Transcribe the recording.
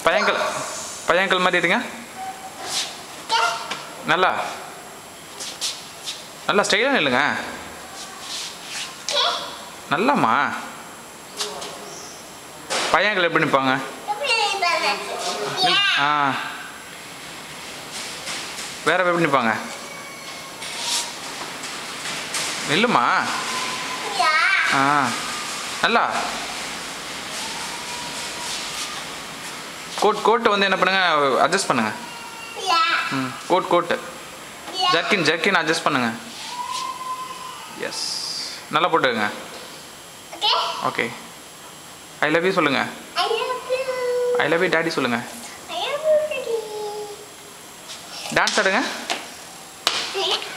பையன்கள் பையன்கள் மாதிரி இருங்க நல்லா நல்லா ஸ்டைலாக நில்லுங்க நல்லாம்மா பையன்கள் எப்படி நிற்பாங்க ஆ வேற எப்படி நிற்பாங்க நில்லுமா ஆ நல்லா கோட் கோட்டை வந்து என்ன பண்ணுங்க அட்ஜஸ்ட் பண்ணுங்க ம் coat coat jerkin jerkin adjust பண்ணுங்க எஸ் நல்லா போட்டுக்கங்க ஓகே ஐ லவ் யூ சொல்லுங்க ஐ லவ் யூ டாடி சொல்லுங்க டான்ஸ் ஆடுங்க